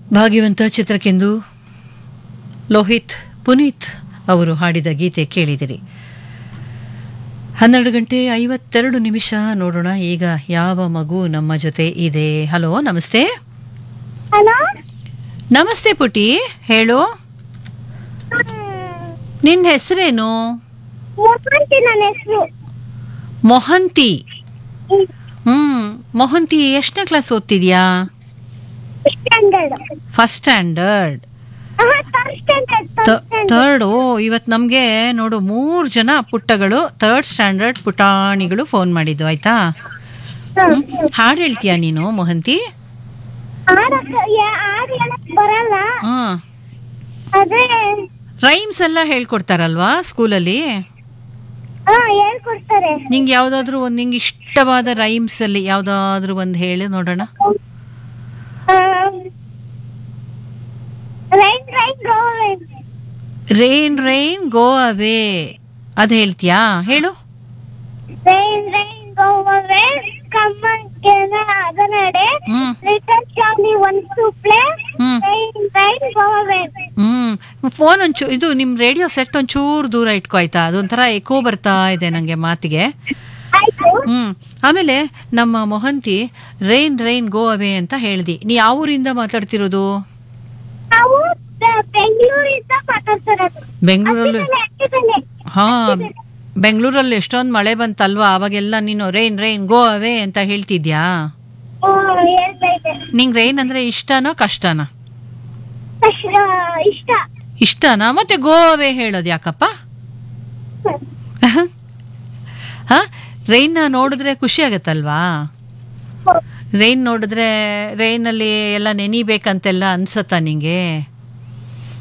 ಭಾಗ್ಯವಂತ ಚಿತ್ರಕ್ಕೆಂದು ಲೋಹಿತ್ ಪುನೀತ್ ಅವರು ಹಾಡಿದ ಗೀತೆ ಕೇಳಿದಿರಿ ಹನ್ನೆರಡು ಗಂಟೆ ಐವತ್ತೆರಡು ನಿಮಿಷ ನೋಡೋಣ ಈಗ ಯಾವ ಮಗು ನಮ್ಮ ಜೊತೆ ಇದೆ ಹಲೋ ನಮಸ್ತೆ ಹಲೋ ನಮಸ್ತೆ ಪುಟಿ ಹೇಳು ನಿನ್ನ ಹೆಸರೇನು ಮುಖಂತಿ ನನ್ನ ಹೆಸರು ಮೊಹಂತಿ ಹ್ಮ್ ಮೊಹಂತಿ ಎಷ್ಟನೇ ಕ್ಲಾಸ್ ಓದ್ತಿದ್ಯಾ standard first standard third standard third standard third ಓ ಇವತ್ತು ನಮಗೆ ನೋಡು ಮೂರು ಜನ ಪುಟ್ಟಗಳು ಥರ್ಡ್ ಸ್ಟ್ಯಾಂಡರ್ಡ್ ಪುಟಾಣಿಗಳು ಫೋನ್ ಮಾಡಿದ್ದು ಆಯ್ತಾ ಹ್ಮ್. ಹಾಡು ಹೇಳ್ತೀಯಾ ನೀನು ಮೊಹಂತಿ ಆರು ಹೇಳಕ್ ಬರಲ್ಲ ಹಾ ಅದೇ ರೈಮ್ಸ್ ಎಲ್ಲ ಹೇಳ್ಕೊಡ್ತಾರಲ್ವಾ ಸ್ಕೂಲಲ್ಲಿ ಹಾ ಹೇಳ್ಕೊಡ್ತಾರೆ ನಿಂಗೆ ಯಾವ್ದಾದ್ರು ಒಂದು ನಿಂಗೆ ಇಷ್ಟವಾದ ರೈಮ್ಸ್ ಅಲ್ಲಿ ಯಾವ್ದಾದ್ರು ಒಂದು ಹೇಳಿ ನೋಡೋಣ rain rain go rain rain go away ಅದ್ ಹೇಳ್ತೀಯಾ ಹೇಳು rain rain go away come again another day hmm little Charlie wants to play hmm rain rain go away ಹ್ಮ್ ಫೋನ್ ಒಂಚೂರು ಇದು ನಿಮ್ ರೇಡಿಯೋ ಸೆಟ್ ಒಂಚೂರು ದೂರ ಇಟ್ಕೋ ಆಯ್ತಾ ಅದೊಂಥರ ಎಕೋ ಬರ್ತಾ ಇದೆ ನಂಗೆ ಮಾತಿಗೆ ಆಯ್ತು ಹ್ಮ್ ಆಮೇಲೆ ನಮ್ಮ Mohanty rain rain go away ಅಂತ ಹೇಳ್ದಿ ನೀ ಯಾವ ಊರಿಂದ ಮಾತಾಡ್ತಿರೋದು ನಾವು ಬೆ- ಬೆಂಗಳೂರಿಂದ ಮಾತಾಡ್ತಿರೋದು ಬೆಂಗಳೂರಲ್ಲಿ ಹತ್ತಿರನೇ, ಹತ್ತಿರನೇ. ಹಾ ಬೆಂಗಳೂರಲ್ಲಿ ಎಷ್ಟೊಂದ್ ಮಳೆ ಬಂತಲ್ವಾ ಅವಾಗೆಲ್ಲ ನೀನು ರೈನ್ ರೈನ್ ಗೋ ಅವೇ ಅಂತ ಹೇಳ್ತಿದ್ಯಾ ಹ್ಮ್, ಹೇಳ್ತಾ ಇದ್ದೆ. ನಿಂಗ್ ರೈನ್ ಅಂದ್ರೆ ಇಷ್ಟನೋ ಕಷ್ಟನಾ ಅಷ್ಟ್, ಆ, ಇಷ್ಟ ಇಷ್ಟನಾ ಮತ್ತೆ ಗೋ ಅವೇ ಹೇಳೋದು ಯಾಕಪ್ಪ ಹಾ ರೈನ್ ನೋಡಿದ್ರೆ ಖುಷಿ ಆಗತ್ತಲ್ವಾ ರೈನ್ ನೋಡಿದ್ರೆ ರೈನಲ್ಲಿ ಎಲ್ಲ ನೆನಿಬೇಕಂತೆಲ್ಲ ಅನ್ಸತ್ತಾ ನಿಂಗೆ